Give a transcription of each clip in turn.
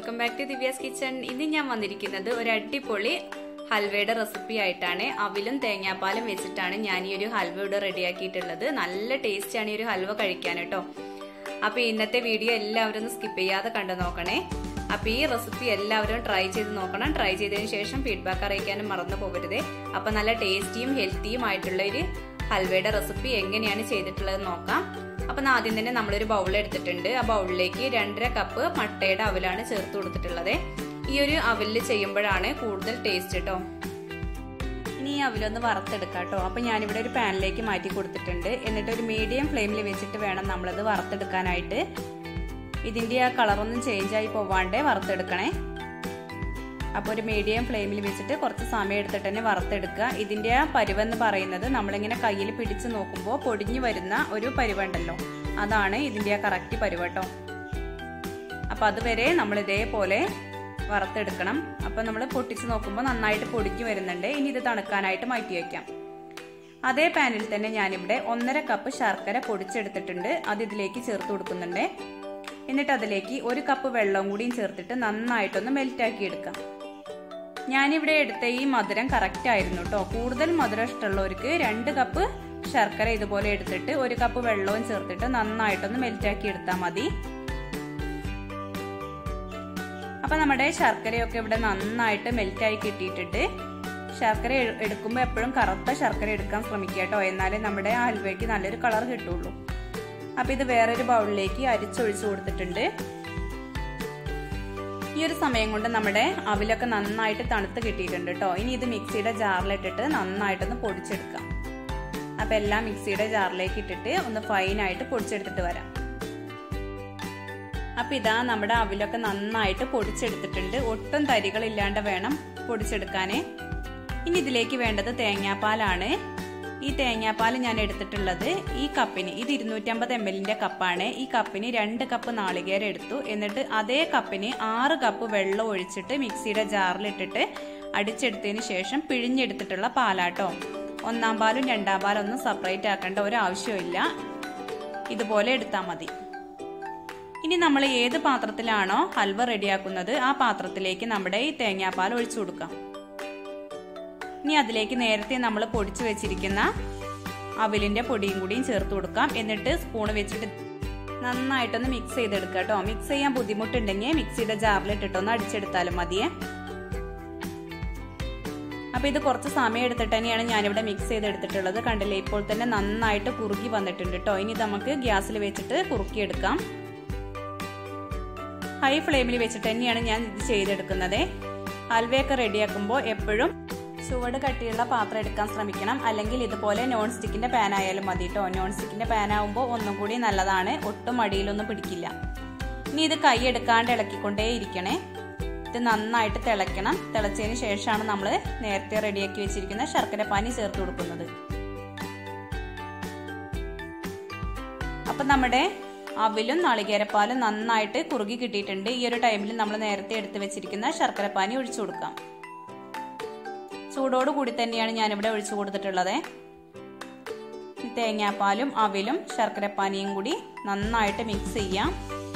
welcome back to Divya's kitchen ഇന്ന് ഞാൻ വന്നിരിക്കുന്നത് ഒരു അടിപൊളി ഹൽവയുടെ റെസിപ്പി ആയിട്ടാണ് അവിലും തേങ്ങാപ്പാലും വെച്ചിട്ടാണ് ഞാൻ ഈ ഒരു ഹൽവ ഇവിടെ റെഡിയാക്കിയിട്ടുള്ളത് നല്ല ടേസ്റ്റ് ആണ് ഈ ഒരു ഹൽവ കഴിക്കാൻ കേട്ടോ അപ്പൊ ഇന്നത്തെ വീഡിയോ എല്ലാവരും ഒന്ന് സ്കിപ്പ് ചെയ്യാതെ കണ്ടു നോക്കണേ അപ്പൊ ഈ റെസിപ്പി എല്ലാവരും ട്രൈ ചെയ്ത് നോക്കണം ട്രൈ ചെയ്തതിന് ശേഷം ഫീഡ്ബാക്ക് അറിയിക്കാനും മറന്നു പോകരുതേ അപ്പൊ നല്ല ടേസ്റ്റിയും ഹെൽത്തിയും ആയിട്ടുള്ള ഒരു ഹൽവയുടെ റെസിപ്പി എങ്ങനെയാണ് ചെയ്തിട്ടുള്ളത് നോക്കാം അപ്പൊ ആദ്യം തന്നെ നമ്മളൊരു ബൗൾ എടുത്തിട്ടുണ്ട് ആ ബൗളിലേക്ക് രണ്ടര കപ്പ് മട്ടയുടെ അവലാണ് ചേർത്ത് കൊടുത്തിട്ടുള്ളത് ഈ ഒരു അവലിൽ ചെയ്യുമ്പോഴാണ് കൂടുതൽ ടേസ്റ്റ് കേട്ടോ ഇനി ഈ അവലൊന്ന് വറുത്തെടുക്കാം കേട്ടോ അപ്പൊ ഞാനിവിടെ ഒരു പാനിലേക്ക് മാറ്റി കൊടുത്തിട്ടുണ്ട് എന്നിട്ട് ഒരു മീഡിയം ഫ്ലെയിമിൽ വെച്ചിട്ട് വേണം നമ്മളത് വറുത്തെടുക്കാനായിട്ട് ഇതിന്റെ ആ കളറൊന്നും ചേഞ്ച് ആയി പോവാണ്ട് വറുത്തെടുക്കണേ അപ്പോൾ ഒരു മീഡിയം ഫ്ലെയിമിൽ വെച്ചിട്ട് കുറച്ച് സമയം എടുത്തിട്ട് തന്നെ വറുത്തെടുക്കുക ഇതിൻ്റെ ആ പരുവെന്ന് പറയുന്നത് നമ്മളിങ്ങനെ കയ്യിൽ പിടിച്ച് നോക്കുമ്പോൾ പൊടിഞ്ഞു വരുന്ന ഒരു പരുവുണ്ടല്ലോ അതാണ് ഇതിൻ്റെ ആ കറക്റ്റ് പരുവട്ടോ അപ്പോൾ അതുവരെ നമ്മൾ ഇതേപോലെ വറുത്തെടുക്കണം അപ്പോൾ നമ്മൾ പൊട്ടിച്ച് നോക്കുമ്പോൾ നന്നായിട്ട് പൊടിഞ്ഞു വരുന്നുണ്ട് ഇനി ഇത് തണുക്കാനായിട്ട് മാറ്റി വയ്ക്കാം അതേ പാനിൽ തന്നെ ഞാനിവിടെ ഒന്നര കപ്പ് ശർക്കര പൊടിച്ചെടുത്തിട്ടുണ്ട് അത് ഇതിലേക്ക് ചേർത്ത് കൊടുക്കുന്നുണ്ട് എന്നിട്ട് അതിലേക്ക് ഒരു കപ്പ് വെള്ളവും കൂടിയും ചേർത്തിട്ട് നന്നായിട്ടൊന്ന് മെൽറ്റാക്കി എടുക്കാം ഞാനിവിടെ എടുത്ത ഈ മധുരം കറക്റ്റ് ആയിരുന്നു കേട്ടോ കൂടുതൽ മധുരം ഇഷ്ടമുള്ളവർക്ക് രണ്ട് കപ്പ് ശർക്കര ഇതുപോലെ എടുത്തിട്ട് ഒരു കപ്പ് വെള്ളവും ചേർത്തിട്ട് നന്നായിട്ടൊന്ന് മെൽറ്റാക്കി എടുത്താൽ മതി അപ്പൊ നമ്മുടെ ശർക്കരയൊക്കെ ഇവിടെ നന്നായിട്ട് മെൽറ്റായി കിട്ടിയിട്ടുണ്ട് ശർക്കര എടുക്കുമ്പോൾ എപ്പോഴും കറുത്ത ശർക്കര എടുക്കാൻ ശ്രമിക്കുക കേട്ടോ എന്നാലേ നമ്മുടെ ഹൽവയ്ക്ക് നല്ലൊരു കളർ കിട്ടുള്ളൂ അപ്പൊ ഇത് വേറൊരു ബൗളിലേക്ക് അരിച്ചൊഴിച്ചു കൊടുത്തിട്ടുണ്ട് ഈ ഒരു സമയം കൊണ്ട് നമ്മുടെ അവിലൊക്കെ നന്നായിട്ട് തണുത്ത് കിട്ടിയിട്ടുണ്ട് കേട്ടോ ഇനി ഇത് മിക്സിയുടെ ജാറിലിട്ടിട്ട് നന്നായിട്ടൊന്ന് പൊടിച്ചെടുക്കാം അപ്പൊ എല്ലാം മിക്സിയുടെ ജാറിലേക്ക് ഇട്ടിട്ട് ഒന്ന് ഫൈനായിട്ട് പൊടിച്ചെടുത്തിട്ട് വരാം അപ്പൊ ഇതാ നമ്മുടെ അവിലൊക്കെ നന്നായിട്ട് പൊടിച്ചെടുത്തിട്ടുണ്ട് ഒട്ടും തരികളില്ലാണ്ട് വേണം പൊടിച്ചെടുക്കാനേ ഇനി ഇതിലേക്ക് വേണ്ടത് തേങ്ങാപ്പാലാണ് ഈ തേങ്ങാപ്പാൽ ഞാൻ എടുത്തിട്ടുള്ളത് ഈ കപ്പിന് ഇത് ഇരുന്നൂറ്റമ്പത് എം എല്ലിന്റെ കപ്പാണ് ഈ കപ്പിന് രണ്ട് കപ്പ് നാളികേരം എടുത്തു എന്നിട്ട് അതേ കപ്പിന് ആറ് കപ്പ് വെള്ളം ഒഴിച്ചിട്ട് മിക്സിയുടെ ജാറിലിട്ടിട്ട് അടിച്ചെടുത്തതിന് ശേഷം പിഴിഞ്ഞെടുത്തിട്ടുള്ള പാലാട്ടോ ഒന്നാം പാലും രണ്ടാം പാലും ഒന്നും സെപ്പറേറ്റ് ആക്കേണ്ട ഒരു ആവശ്യമില്ല ഇതുപോലെ എടുത്താൽ മതി ഇനി നമ്മൾ ഏത് പാത്രത്തിലാണോ ഹൽവ റെഡിയാക്കുന്നത് ആ പാത്രത്തിലേക്ക് നമ്മുടെ ഈ തേങ്ങാപ്പാൽ ഒഴിച്ചു കൊടുക്കാം ഇനി അതിലേക്ക് നേരത്തെ നമ്മൾ പൊടിച്ചു വെച്ചിരിക്കുന്ന അവിലിന്റെ പൊടിയും കൂടിയും ചേർത്ത് കൊടുക്കാം എന്നിട്ട് സ്പൂൺ വെച്ചിട്ട് നന്നായിട്ടൊന്ന് മിക്സ് ചെയ്തെടുക്കുക കേട്ടോ മിക്സ് ചെയ്യാൻ ബുദ്ധിമുട്ടുണ്ടെങ്കിൽ മിക്സിയുടെ ജാറിലിട്ടിട്ടൊന്ന് അടിച്ചെടുത്താലും മതിയേ അപ്പൊ ഇത് കുറച്ച് സമയം എടുത്തിട്ട് തന്നെയാണ് ഞാനിവിടെ മിക്സ് ചെയ്തെടുത്തിട്ടുള്ളത് കണ്ടില്ലേ ഇപ്പോൾ തന്നെ നന്നായിട്ട് കുറുകി വന്നിട്ടുണ്ട് കേട്ടോ ഇനി നമുക്ക് ഗ്യാസിൽ വെച്ചിട്ട് കുറുക്കിയെടുക്കാം ഹൈ ഫ്ലെയിമിൽ വെച്ചിട്ട് തന്നെയാണ് ഞാൻ ഇത് ചെയ്തെടുക്കുന്നത് ഹൽവയൊക്കെ റെഡിയാക്കുമ്പോൾ എപ്പോഴും ചുവട് കട്ടിയുള്ള പാത്രം എടുക്കാൻ ശ്രമിക്കണം അല്ലെങ്കിൽ ഇതുപോലെ നോൺ സ്റ്റിക്കിന്റെ പാൻ ആയാലും മതി കേട്ടോ നോൺ സ്റ്റിക്കിന്റെ പാൻ ആകുമ്പോൾ ഒന്നും കൂടി നല്ലതാണ് ഒട്ടും അടിയിലൊന്നും പിടിക്കില്ല ഇനി ഇത് കൈ എടുക്കാണ്ട് ഇളക്കിക്കൊണ്ടേ ഇരിക്കണേ ഇത് നന്നായിട്ട് തിളയ്ക്കണം തിളച്ചതിന് ശേഷമാണ് നമ്മൾ നേരത്തെ റെഡിയാക്കി വെച്ചിരിക്കുന്ന ശർക്കര പാനി ചേർത്ത് കൊടുക്കുന്നത് അപ്പം നമ്മുടെ അവിലും നാളികേരപ്പാലും നന്നായിട്ട് കുറുകി കിട്ടിയിട്ടുണ്ട് ഈ ഒരു ടൈമിൽ നമ്മൾ നേരത്തെ എടുത്ത് വെച്ചിരിക്കുന്ന ശർക്കരപ്പാനി ഒഴിച്ചു കൊടുക്കാം ചൂടോട് കൂടി തന്നെയാണ് ഞാനിവിടെ ഒഴിച്ചു കൊടുത്തിട്ടുള്ളത് തേങ്ങാപ്പാലും അവിലും ശർക്കരപ്പാനിയും കൂടി നന്നായിട്ട് മിക്സ് ചെയ്യാം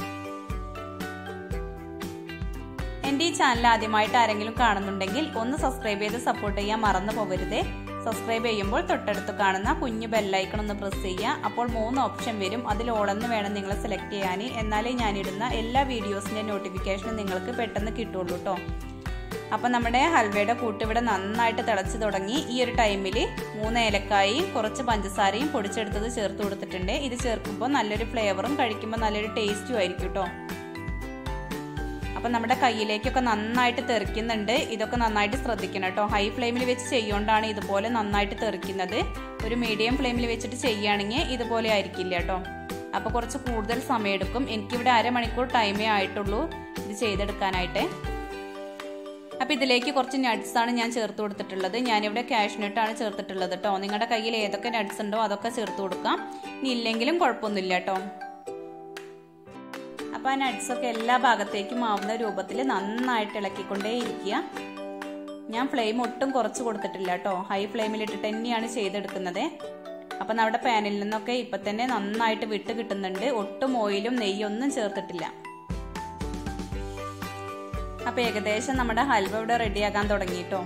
എൻ്റെ ഈ ചാനൽ ആദ്യമായിട്ട് ആരെങ്കിലും കാണുന്നുണ്ടെങ്കിൽ ഒന്ന് സബ്സ്ക്രൈബ് ചെയ്ത് സപ്പോർട്ട് ചെയ്യാൻ മറന്നു പോകരുതേ സബ്സ്ക്രൈബ് ചെയ്യുമ്പോൾ തൊട്ടടുത്ത് കാണുന്ന കുഞ്ഞു ബെല്ലൈക്കൺ ഒന്ന് പ്രസ് ചെയ്യുക അപ്പോൾ മൂന്ന് ഓപ്ഷൻ വരും അതിൽ ഓളെന്ന് വേണം നിങ്ങൾ സെലക്ട് ചെയ്യാൻ എന്നാലേ ഞാനിടുന്ന എല്ലാ വീഡിയോസിൻ്റെ നോട്ടിഫിക്കേഷനും നിങ്ങൾക്ക് പെട്ടെന്ന് കിട്ടുള്ളൂ കേട്ടോ അപ്പം നമ്മുടെ ഹൽവയുടെ കൂട്ട് ഇവിടെ നന്നായിട്ട് തിളച്ച് തുടങ്ങി ഈ ഒരു ടൈമിൽ മൂന്ന് ഏലക്കായും കുറച്ച് പഞ്ചസാരയും പൊടിച്ചെടുത്തത് ചേർത്ത് കൊടുത്തിട്ടുണ്ട് ഇത് ചേർക്കുമ്പോൾ നല്ലൊരു ഫ്ലേവറും കഴിക്കുമ്പോൾ നല്ലൊരു ടേസ്റ്റും ആയിരിക്കും കേട്ടോ അപ്പം നമ്മുടെ കയ്യിലേക്കൊക്കെ നന്നായിട്ട് തെറിക്കുന്നുണ്ട് ഇതൊക്കെ നന്നായിട്ട് ശ്രദ്ധിക്കണം കേട്ടോ ഹൈ ഫ്ലെയിമിൽ വെച്ച് ചെയ്യുകൊണ്ടാണ് ഇതുപോലെ നന്നായിട്ട് തെറിക്കുന്നത് ഒരു മീഡിയം ഫ്ലെയിമിൽ വെച്ചിട്ട് ചെയ്യുകയാണെങ്കിൽ ഇതുപോലെ ആയിരിക്കില്ല കേട്ടോ അപ്പോൾ കുറച്ച് കൂടുതൽ സമയം എടുക്കും എനിക്കിവിടെ അരമണിക്കൂർ ടൈമേ ആയിട്ടുള്ളൂ ഇത് ചെയ്തെടുക്കാനായിട്ട് അപ്പം ഇതിലേക്ക് കുറച്ച് നട്ട്സ് ആണ് ഞാൻ ചേർത്ത് കൊടുത്തിട്ടുള്ളത് ഞാനിവിടെ കാഷ്നട്ടാണ് ചേർത്തിട്ടുള്ളത് കേട്ടോ നിങ്ങളുടെ കയ്യിൽ ഏതൊക്കെ നട്ട്സ് ഉണ്ടോ അതൊക്കെ ചേർത്ത് കൊടുക്കാം ഇനി ഇല്ലെങ്കിലും കുഴപ്പമൊന്നുമില്ല കേട്ടോ അപ്പോൾ ആ നട്ട്സൊക്കെ എല്ലാ ഭാഗത്തേക്കും ആവുന്ന രൂപത്തിൽ നന്നായിട്ട് ഇളക്കിക്കൊണ്ടേ ഇരിക്കുക ഞാൻ ഫ്ലെയിം ഒട്ടും കുറച്ച് കൊടുത്തിട്ടില്ല കേട്ടോ ഹൈ ഫ്ലെയിമിൽ ഇട്ടിട്ട് തന്നെയാണ് ചെയ്തെടുക്കുന്നത് അപ്പം നമ്മുടെ പാനിൽ നിന്നൊക്കെ ഇപ്പം തന്നെ നന്നായിട്ട് വിട്ട് കിട്ടുന്നുണ്ട് ഒട്ടും ഓയിലും നെയ്യൊന്നും ചേർത്തിട്ടില്ല അപ്പൊ ഏകദേശം നമ്മുടെ ഹൽവ ഇവിടെ റെഡിയാക്കാൻ തുടങ്ങിട്ടോ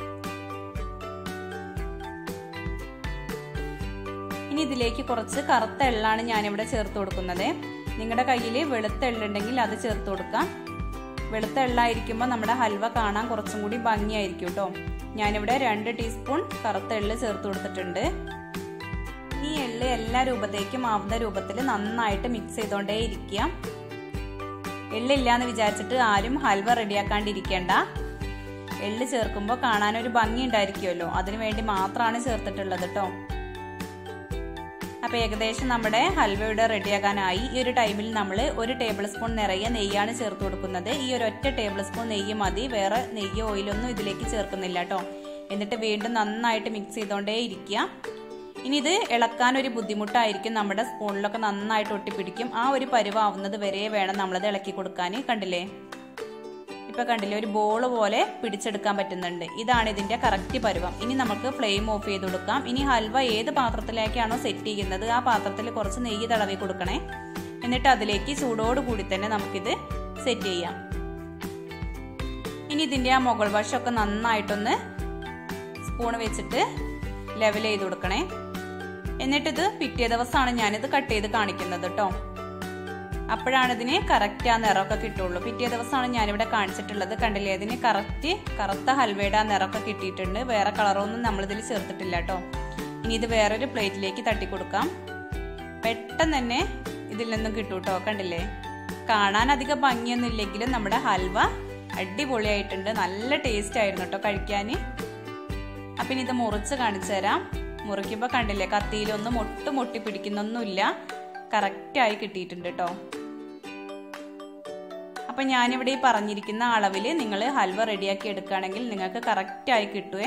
ഇനി ഇതിലേക്ക് കുറച്ച് കറുത്ത എള്ളാണ് ഞാനിവിടെ ചേർത്ത് കൊടുക്കുന്നത് നിങ്ങളുടെ കയ്യിൽ വെളുത്ത എള്ളുണ്ടെങ്കിൽ അത് ചേർത്ത് കൊടുക്കാം വെളുത്ത എള്ളായിരിക്കുമ്പോൾ നമ്മുടെ ഹൽവ കാണാൻ കുറച്ചും കൂടി ഭംഗിയായിരിക്കും കേട്ടോ ഞാനിവിടെ രണ്ട് ടീസ്പൂൺ കറുത്ത എള്ള് ചേർത്ത് കൊടുത്തിട്ടുണ്ട് ഈ എള്ള് എല്ലാ രൂപത്തേക്കും ആവുന്ന രൂപത്തിൽ നന്നായിട്ട് മിക്സ് ചെയ്തോണ്ടേ ഇരിക്കുക എള്ളില്ല എന്ന് വിചാരിച്ചിട്ട് ആരും ഹൽവ റെഡിയാക്കാണ്ടിരിക്കേണ്ട എള്ള് ചേർക്കുമ്പോൾ കാണാൻ ഒരു ഭംഗി ഉണ്ടായിരിക്കുമല്ലോ അതിനു വേണ്ടി മാത്രമാണ് ചേർത്തിട്ടുള്ളത് കേട്ടോ അപ്പൊ ഏകദേശം നമ്മുടെ ഹൽവ ഇവിടെ റെഡിയാക്കാനായി ഈ ഒരു ടൈമിൽ നമ്മൾ ഒരു ടേബിൾ സ്പൂൺ നിറയെ നെയ്യാണ് ചേർത്ത് കൊടുക്കുന്നത് ഈ ഒരു ഒറ്റ ടേബിൾ സ്പൂൺ നെയ്യ് മതി വേറെ നെയ്യ് ഓയിലൊന്നും ഇതിലേക്ക് ചേർക്കുന്നില്ല കേട്ടോ എന്നിട്ട് വീണ്ടും നന്നായിട്ട് മിക്സ് ചെയ്തോണ്ടേ ഇരിക്കുക ഇനി ഇത് ഇളക്കാൻ ഒരു ബുദ്ധിമുട്ടായിരിക്കും നമ്മുടെ സ്പൂണിലൊക്കെ നന്നായിട്ട് ഒട്ടിപ്പിടിക്കും ആ ഒരു പരുവാവുന്നത് വരെ വേണം നമ്മളത് ഇളക്കി കൊടുക്കാൻ കണ്ടില്ലേ ഇപ്പൊ കണ്ടില്ലേ ഒരു ബോൾ പോലെ പിടിച്ചെടുക്കാൻ പറ്റുന്നുണ്ട് ഇതാണ് ഇതിന്റെ കറക്റ്റ് പരുവം ഇനി നമുക്ക് ഫ്ലെയിം ഓഫ് ചെയ്ത് കൊടുക്കാം ഇനി ഹൽവ ഏത് പാത്രത്തിലേക്കാണോ സെറ്റ് ചെയ്യുന്നത് ആ പാത്രത്തിൽ കുറച്ച് നെയ്യ് തടവി കൊടുക്കണേ എന്നിട്ട് അതിലേക്ക് ചൂടോട് കൂടി തന്നെ നമുക്കിത് സെറ്റ് ചെയ്യാം ഇനി ഇതിന്റെ ആ മുകൾ വശമൊക്കെ നന്നായിട്ടൊന്ന് സ്പൂൺ വെച്ചിട്ട് ലെവൽ ചെയ്ത് കൊടുക്കണേ എന്നിട്ടിത് പിറ്റേ ദിവസമാണ് ഞാനിത് കട്ട് ചെയ്ത് കാണിക്കുന്നത് കേട്ടോ അപ്പോഴാണ് ഇതിന് കറക്റ്റ് ആ നിറമൊക്കെ കിട്ടുള്ളൂ പിറ്റേ ദിവസമാണ് ഞാനിവിടെ കാണിച്ചിട്ടുള്ളത് കണ്ടില്ലേ ഇതിന് കറക്റ്റ് കറുത്ത ഹൽവയുടെ ആ നിറമൊക്കെ കിട്ടിയിട്ടുണ്ട് വേറെ കളറൊന്നും നമ്മളിതിൽ ചേർത്തിട്ടില്ല കേട്ടോ ഇനി ഇത് വേറൊരു പ്ലേറ്റിലേക്ക് തട്ടി കൊടുക്കാം പെട്ടെന്ന് തന്നെ ഇതിൽ നിന്നും കിട്ടും കേട്ടോ കണ്ടില്ലേ കാണാൻ അധികം ഭംഗിയൊന്നും ഇല്ലെങ്കിലും നമ്മുടെ ഹൽവ അടിപൊളിയായിട്ടുണ്ട് നല്ല ടേസ്റ്റ് ആയിരുന്നു കേട്ടോ കഴിക്കാൻ അപ്പം ഇനി ഇത് മുറിച്ച് കാണിച്ചു തരാം മുറിക്കുമ്പോൾ കണ്ടില്ലേ കത്തിയിലൊന്നും ഒട്ടും ഒട്ടി പിടിക്കുന്നൊന്നുമില്ല കറക്റ്റായി കിട്ടിയിട്ടുണ്ട് കേട്ടോ അപ്പം ഞാനിവിടെ ഈ പറഞ്ഞിരിക്കുന്ന അളവിൽ നിങ്ങൾ ഹൽവ റെഡിയാക്കി എടുക്കുകയാണെങ്കിൽ നിങ്ങൾക്ക് കറക്റ്റായി കിട്ടുവേ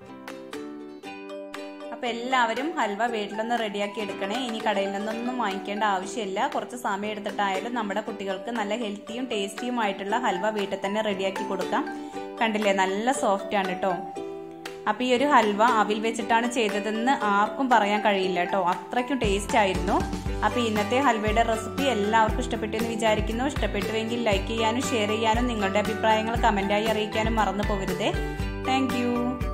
അപ്പം എല്ലാവരും ഹൽവ വീട്ടിലൊന്ന് റെഡിയാക്കി എടുക്കണേ ഇനി കടയിൽ നിന്നൊന്നും വാങ്ങിക്കേണ്ട ആവശ്യമില്ല കുറച്ച് സമയം എടുത്തിട്ടായാലും നമ്മുടെ കുട്ടികൾക്ക് നല്ല ഹെൽത്തിയും ടേസ്റ്റിയുമായിട്ടുള്ള ഹൽവ വീട്ടിൽ തന്നെ റെഡിയാക്കി കൊടുക്കാം കണ്ടില്ലേ നല്ല സോഫ്റ്റ് ആണ് കേട്ടോ അപ്പൊ ഈ ഒരു ഹൽവ അവിൽ വെച്ചിട്ടാണ് ചെയ്തതെന്ന് ആർക്കും പറയാൻ കഴിയില്ല കേട്ടോ അത്രയ്ക്കും ടേസ്റ്റ് ആയിരുന്നു അപ്പൊ ഇന്നത്തെ ഹൽവയുടെ റെസിപ്പി എല്ലാവർക്കും ഇഷ്ടപ്പെട്ടു എന്ന് വിചാരിക്കുന്നു ഇഷ്ടപ്പെട്ടുവെങ്കിൽ ലൈക്ക് ചെയ്യാനും ഷെയർ ചെയ്യാനും നിങ്ങളുടെ അഭിപ്രായങ്ങൾ കമന്റായി അറിയിക്കാനും മറന്നു പോകരുതേ താങ്ക്